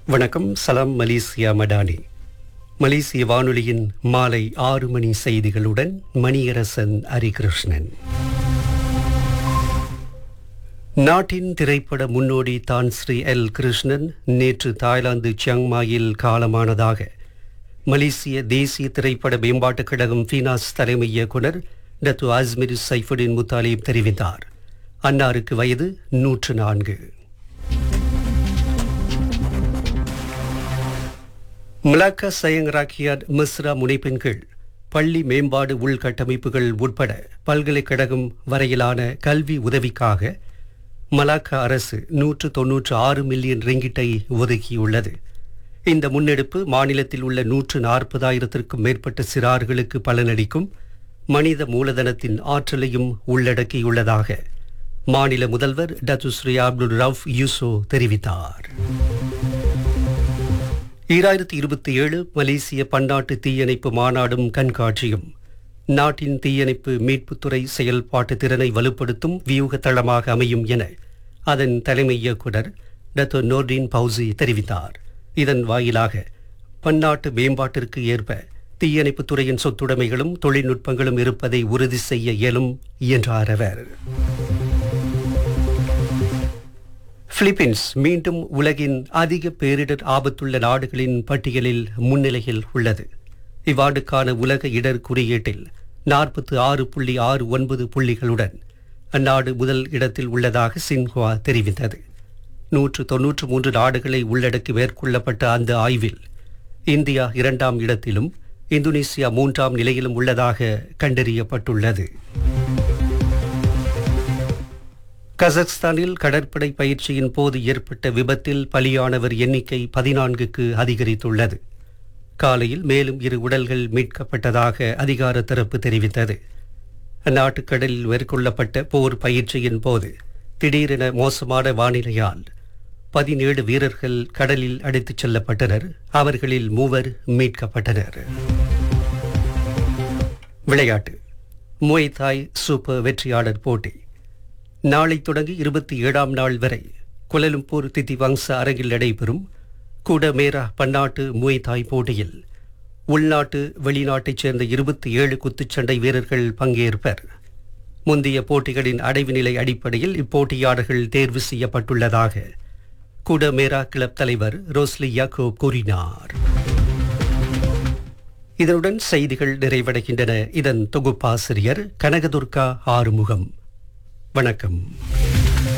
வணக்கம் சலாம் மலேசியா மடானி மலேசிய வானொலியின் மாலை ஆறு மணி செய்திகளுடன் மணியரசன் ஹரிகிருஷ்ணன் நாட்டின் திரைப்பட முன்னோடி தான் ஸ்ரீ எல் கிருஷ்ணன் நேற்று தாய்லாந்து சியாங்மாயில் காலமானதாக மலேசிய தேசிய திரைப்பட மேம்பாட்டுக் கழகம் ஃபீனாஸ் தலைமை இயக்குனர் டத்து அஸ்மிர் சைஃபுடின் முத்தாலிப் தெரிவித்தார் அன்னாருக்கு வயது நூற்று நான்கு மலாக்கா சயங் ராக்கியாட் மிஸ்ரா முனைப்பின் கீழ் பள்ளி மேம்பாடு உள்கட்டமைப்புகள் உட்பட பல்கலைக்கழகம் வரையிலான கல்வி உதவிக்காக மலாக்கா அரசு நூற்று தொன்னூற்று ஆறு மில்லியன் ரிங்கிட்டை ஒதுக்கியுள்ளது இந்த முன்னெடுப்பு மாநிலத்தில் உள்ள நூற்று நாற்பதாயிரத்திற்கும் மேற்பட்ட சிறார்களுக்கு பலனளிக்கும் மனித மூலதனத்தின் ஆற்றலையும் உள்ளடக்கியுள்ளதாக மாநில முதல்வர் டத்துஸ்ரீ அப்துல் ரவுஃப் யூசோ தெரிவித்தார் ஈராயிரத்தி இருபத்தி ஏழு மலேசிய பன்னாட்டு தீயணைப்பு மாநாடும் கண்காட்சியும் நாட்டின் தீயணைப்பு மீட்புத்துறை செயல்பாட்டு திறனை வலுப்படுத்தும் வியூக தளமாக அமையும் என அதன் தலைமை இயக்குனர் டத்தோ நோர்டின் பவுசி தெரிவித்தார் இதன் வாயிலாக பன்னாட்டு மேம்பாட்டிற்கு ஏற்ப தீயணைப்புத் துறையின் சொத்துடைமைகளும் தொழில்நுட்பங்களும் இருப்பதை உறுதி செய்ய இயலும் என்றார் அவர் பிலிப்பீன்ஸ் மீண்டும் உலகின் அதிக பேரிடர் ஆபத்துள்ள நாடுகளின் பட்டியலில் முன்னிலையில் உள்ளது இவ்வாண்டுக்கான உலக இடர் குறியீட்டில் நாற்பத்து ஆறு புள்ளி ஆறு ஒன்பது புள்ளிகளுடன் அந்நாடு முதல் இடத்தில் உள்ளதாக சின்ஹுவா தெரிவித்தது நூற்று தொன்னூற்று மூன்று நாடுகளை உள்ளடக்கி மேற்கொள்ளப்பட்ட அந்த ஆய்வில் இந்தியா இரண்டாம் இடத்திலும் இந்தோனேசியா மூன்றாம் நிலையிலும் உள்ளதாக கண்டறியப்பட்டுள்ளது கசக்ஸ்தானில் கடற்படை பயிற்சியின் போது ஏற்பட்ட விபத்தில் பலியானவர் எண்ணிக்கை பதினான்குக்கு அதிகரித்துள்ளது காலையில் மேலும் இரு உடல்கள் மீட்கப்பட்டதாக அதிகார தரப்பு தெரிவித்தது அந்நாட்டு கடலில் மேற்கொள்ளப்பட்ட போர் பயிற்சியின் போது திடீரென மோசமான வானிலையால் பதினேழு வீரர்கள் கடலில் அடித்துச் செல்லப்பட்டனர் அவர்களில் மூவர் மீட்கப்பட்டனர் விளையாட்டு முய் தாய் சூப்பர் வெற்றியாளர் போட்டி நாளை தொடங்கி இருபத்தி ஏழாம் நாள் வரை குலலும்பூர் திதிவங்ச அரங்கில் நடைபெறும் குடமேரா பன்னாட்டு முய் தாய் போட்டியில் உள்நாட்டு வெளிநாட்டைச் சேர்ந்த இருபத்தி ஏழு குத்துச்சண்டை வீரர்கள் பங்கேற்பர் முந்தைய போட்டிகளின் அடைவு நிலை அடிப்படையில் இப்போட்டியாளர்கள் தேர்வு செய்யப்பட்டுள்ளதாக குடமேரா கிளப் தலைவர் ரோஸ்லி யாக்கோப் கூறினார் இதனுடன் செய்திகள் நிறைவடைகின்றன இதன் தொகுப்பாசிரியர் கனகதுர்கா ஆறுமுகம் வணக்கம்